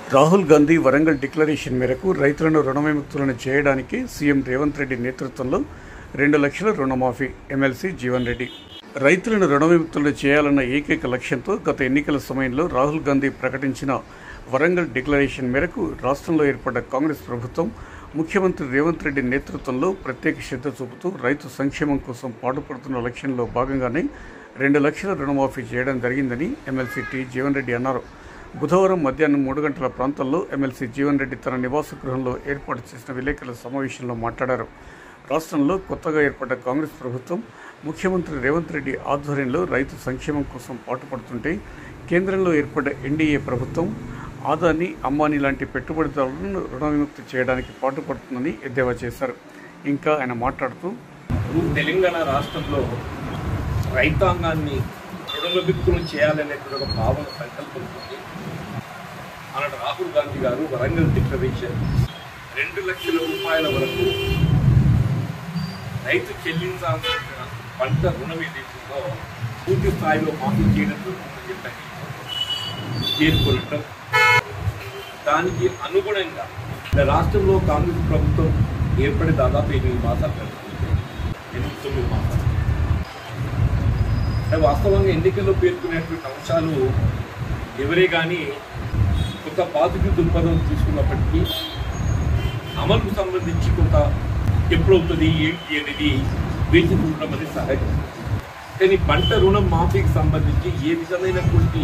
Rahul Gandhi Warangal declaration మేరకు రైతులను రుణ విముక్తులను చేయడానికి సీఎం రేవంత్ రెడ్డి నేతృత్వంలో రెండు లక్షల రుణమాఫీ ఎమ్మెల్సీ జీవన్ రెడ్డి రైతులను రుణ విముక్తులను చేయాలన్న ఏకైక లక్ష్యంతో గత ఎన్నికల సమయంలో రాహుల్ గాంధీ ప్రకటించిన వరంగల్ డిక్లరేషన్ మేరకు రాష్ట్రంలో ఏర్పడ్డ కాంగ్రెస్ ప్రభుత్వం ముఖ్యమంత్రి రేవంత్ రెడ్డి నేతృత్వంలో ప్రత్యేక శ్రద్ధ చూపుతూ రైతు సంక్షేమం కోసం పాటుపడుతున్న లక్ష్యంలో భాగంగానే రెండు లక్షల రుణమాఫీ చేయడం జరిగిందని ఎమ్మెల్సీ టి జీవన్ రెడ్డి అన్నారు బుధవారం మధ్యాహ్నం మూడు గంటల ప్రాంతంలో ఎమ్మెల్సీ జీవన్ రెడ్డి తన నివాస గృహంలో ఏర్పాటు చేసిన విలేకరుల సమావేశంలో మాట్లాడారు రాష్ట్రంలో కొత్తగా ఏర్పడ్డ కాంగ్రెస్ ప్రభుత్వం ముఖ్యమంత్రి రేవంత్ రెడ్డి ఆధ్వర్యంలో రైతు సంక్షేమం కోసం పాటుపడుతుంటే కేంద్రంలో ఏర్పడ్డ ఎన్డీఏ ప్రభుత్వం ఆదాని అంబానీ లాంటి పెట్టుబడిదారులను రుణ విముక్తి చేయడానికి పాటుపడుతుందని ఎద్దేవా చేశారు ఇంకా ఆయన మాట్లాడుతూ ఇప్పుడు తెలంగాణ రాష్ట్రంలో రైతాంగాన్ని రుణవిముక్తులు చేయాలనేటువంటి ఒక భావన సంకల్పంతో ఆనాడు రాహుల్ గాంధీ గారు వరంగల్ డిక్లరేషన్ రెండు లక్షల రూపాయల వరకు రైతు చెల్లించాల్సిన పంట రుణం ఏదైతుందో పూర్తి స్థాయిలో మాఫీ చేయడం జరుగుతుందని చెప్పని చేరుకోవటం దానికి అనుగుణంగా ఇలా రాష్ట్రంలో కాంగ్రెస్ ప్రభుత్వం ఏర్పడి దాదాపు ఎనిమిది మాసాలు గడుస్తుంది ఎనిమిది తొమ్మిది మాసాలు అంటే వాస్తవంగా ఎన్నికల్లో పేర్కొనేటువంటి అంశాలు ఎవరే కానీ కొంత పాజిటివ్ దృక్పథం తీసుకున్నప్పటికీ అమలుకు సంబంధించి కొంత ఎప్పుడవుతుంది ఏంటి అనేది వేచి చూడడం అనేది సహజం కానీ పంట రుణం మాఫీకి సంబంధించి ఏ విధమైనటువంటి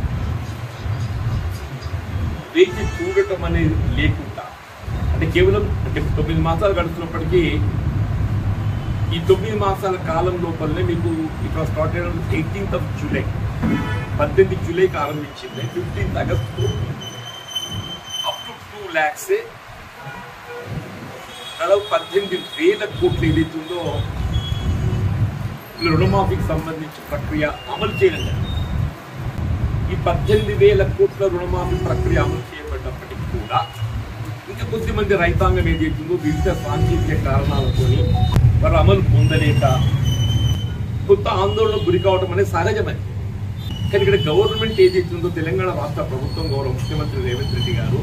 వేచి చూడటం అనేది లేకుండా అంటే కేవలం అంటే తొమ్మిది మాసాలు గడుస్తున్నప్పటికీ ఈ తొమ్మిది మాసాల కాలం లోపలనే మీకు ఇక్కడ స్టార్ట్ అయిన ఎయిటీన్త్ ఆఫ్ జూలై పద్దెనిమిది జూలైకి ఆరంభించింది fifteenth August up to two lakhs దాదాపు పద్దెనిమిది వేల కోట్లు ఏదైతుందో రుణమాఫీకి సంబంధించి ప్రక్రియ అమలు చేయడం జరిగింది. ఈ పద్దెనిమిది వేల కోట్ల రుణమాఫీ ప్రక్రియ అమలు చేయబడినప్పటికీ కూడా ఇంకా కొద్దిమంది రైతాంగం ఏదైతుందో వివిధ సాంకేతిక కారణాలతో వారు అమలు పొందలేక కొంత ఆందోళన గురి కావడం అనేది సహజమని కానీ ఇక్కడ గవర్నమెంట్ ఏదైతుందో తెలంగాణ రాష్ట్ర ప్రభుత్వం గౌరవ ముఖ్యమంత్రి రేవంత్ రెడ్డి గారు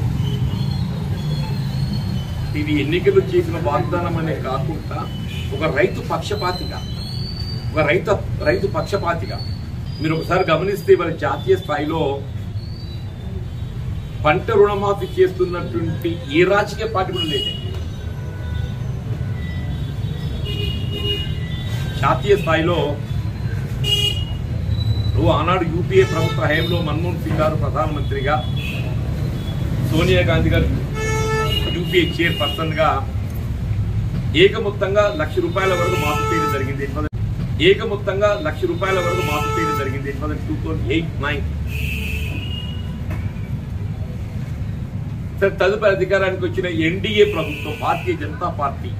ఇది ఎన్నికలు చేసిన వాగ్దానం అనే కాకుండా ఒక రైతు పక్షపాతిగా ఒక రైతు రైతు పక్షపాతిగా మీరు ఒకసారి గమనిస్తే వాళ్ళ జాతీయ స్థాయిలో పంట రుణమాఫీ చేస్తున్నటువంటి ఏ రాజకీయ పార్టీ కూడా లేదు జాతీయ స్థాయిలో నువ్వు ఆనాడు యూపీఏ ప్రభుత్వ హయాంలో మన్మోహన్ సింగ్ గారు ప్రధానమంత్రిగా సోనియా గాంధీ గారు యూపీఏ చైర్పర్సన్ గా ఏకమొత్తంగా లక్ష రూపాయల వరకు మాఫీ చేయడం జరిగింది ఏకమొత్తంగా లక్ష రూపాయల వరకు మాఫీ చేయడం జరిగింది టూ థౌసండ్ ఎయిట్ నైన్ సరే తదుపరి అధికారానికి వచ్చిన ఎన్డీఏ ప్రభుత్వం భారతీయ జనతా పార్టీ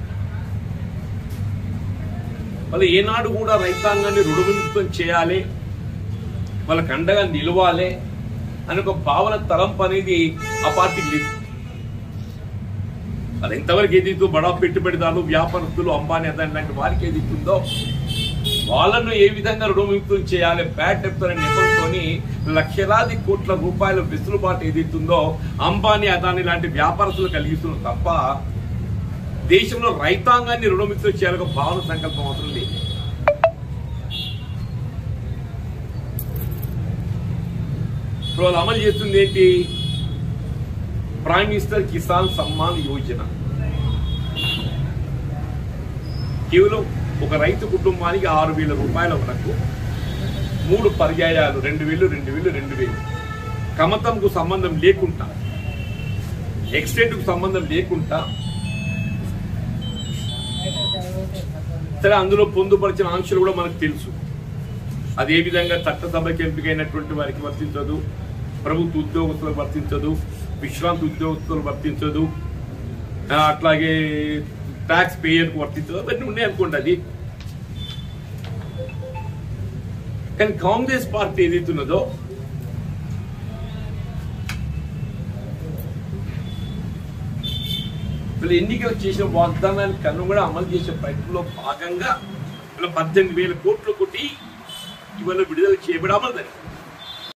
వాళ్ళు ఏనాడు కూడా రైతాంగాన్ని రుణవిముక్తం చేయాలి వాళ్ళకి అండగా నిలవాలి అని ఒక భావన తలంపు అనేది ఆ పార్టీకి లేదు అది ఎంతవరకు ఏదైతే బడా పెట్టుబడిదారులు వ్యాపారస్తులు అంబానీ అదాని లాంటి వారికి ఏది ఉందో వాళ్ళను ఏ విధంగా రుణవిముక్తం చేయాలి బ్యాడ్ డెప్త్ అనే నెపంతోని లక్షలాది కోట్ల రూపాయల వెసులుబాటు ఏదైతుందో అంబానీ అదాని లాంటి వ్యాపారస్తులు కలిగిస్తున్నారు తప్ప దేశంలో రైతాంగాన్ని రుణముక్తం చేయాలని ఒక భావన సంకల్పం అవసరం లేదు ఇప్పుడు వాళ్ళు అమలు చేస్తుంది ఏంటి ప్రైమ్ మినిస్టర్ కిసాన్ సమ్మాన్ యోజన కేవలం ఒక రైతు కుటుంబానికి ఆరు వేల రూపాయల వరకు మూడు పర్యాయాలు రెండు వేలు రెండు వేలు రెండు వేలు కమతంకు సంబంధం లేకుండా ఎక్స్టెంట్కు సంబంధం లేకుండా సరే అందులో పొందుపరిచిన ఆంక్షలు కూడా మనకు తెలుసు అదే విధంగా చట్టసభకి ఎంపికైనటువంటి వారికి వర్తించదు ప్రభుత్వ ఉద్యోగస్తులకు వర్తించదు విశ్రాంతి ఉద్యోగస్తులకు వర్తించదు ఆ, అట్లాగే ట్యాక్స్ పేయర్కు వర్తించదు అవన్నీ ఉన్నాయి అనుకోండి అది కానీ కాంగ్రెస్ పార్టీ ఏదైతే ఉన్నదో వీళ్ళు ఎన్నికలు చేసిన వాగ్దానానికి కన్ను కూడా అమలు చేసే ప్రయత్నంలో భాగంగా వీళ్ళు పద్దెనిమిది వేల కోట్లు కొట్టి ఇవాళ విడుదల చేయబడి అమలు జరిగింది